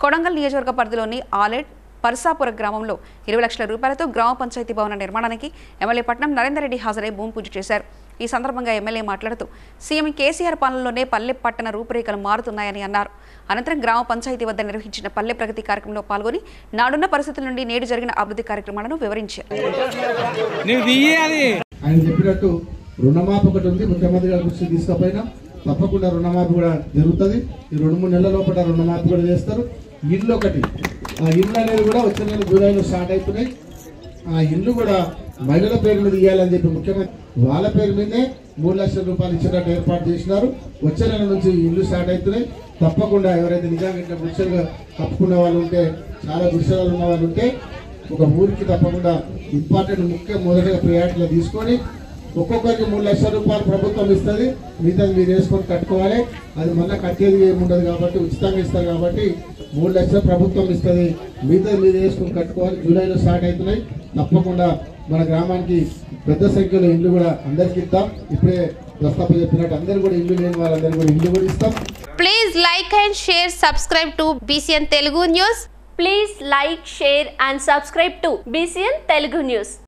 కొడంగల్ నియోజకవర్గ పరిధిలోని ఆలెడ్ పరసాపుర గ్రామంలో ఇరవై లక్షల రూపాయలతో గ్రామ పంచాయతీ భవన నిర్మాణానికి ఎమ్మెల్యే పట్నం నరేందర్ రెడ్డి హాజరై భూమి పూజ చేశారు ఈ సందర్భంగా ఎమ్మెల్యే మాట్లాడుతూ సీఎం కేసీఆర్ పాలనలోనే పల్లె పట్టణ రూపురేఖలు మారుతున్నాయని అన్నారు అనంతరం గ్రామ పంచాయతీ వద్ద నిర్వహించిన పల్లె ప్రగతి కార్యక్రమంలో పాల్గొని నాడున్న పరిస్థితుల నుండి నేడు జరిగిన అభివృద్ధి కార్యక్రమాలను వివరించారు నువ్వు తీయాలి ఆయన చెప్పినట్టు రుణమాఫీ ఒకటి ఉంది ముఖ్యమంత్రి గారి దృష్టికి తీసుకుపోయినా తప్పకుండా రుణమాఫీ కూడా జరుగుతుంది ఈ రెండు మూడు నెలల లోపల రుణమాఫీ కూడా చేస్తారు ఇల్లు ఒకటి ఆ ఇల్లు అనేది కూడా వచ్చే నెల జూలైలో స్టార్ట్ అవుతున్నాయి ఆ ఇల్లు కూడా మహిళల పేరు మీద ఇవ్వాలని చెప్పి ముఖ్యమంత్రి వాళ్ళ పేరు మీదే మూడు లక్షల రూపాయలు ఇచ్చేటట్టు ఏర్పాటు చేసినారు వచ్చే నెల నుంచి ఈ ఇల్లు స్టార్ట్ అవుతున్నాయి తప్పకుండా ఎవరైతే నిజంగా ఇట్లా గుడిసెలుగా కప్పుకునే వాళ్ళు ఉంటే చాలా గుడిసెలు ఉన్న వాళ్ళు ఉంటే ఒక ఊరికి తప్పకుండా ఇంపార్టెంట్ ముఖ్య మొదటిగా ప్రయారిటీలో తీసుకొని ఒక్కొక్కరికి మూడు లక్షల రూపాయలు ప్రభుత్వం ఇస్తుంది మిగతాది మీరు వేసుకొని కట్టుకోవాలి అది మళ్ళీ కట్టేది ఏమి ఉండదు కాబట్టి ఉచితంగా ఇస్తారు కాబట్టి మూడు లక్షలు ప్రభుత్వం ఇస్తుంది మిగతాది మీరు వేసుకొని కట్టుకోవాలి జూలైలో స్టార్ట్ అవుతున్నాయి తప్పకుండా మన గ్రామానికి పెద్ద సంఖ్యలో ఇల్లు కూడా అందరికి ఇస్తాం ఇప్పుడే ప్రస్తాప చెప్పినట్టు అందరు కూడా ఇల్లు లేని వాళ్ళందరూ కూడా ఇల్లు కూడా ఇస్తాం Please like and share, subscribe to BCN Telugu News. Please like, share and subscribe to BCN Telugu News.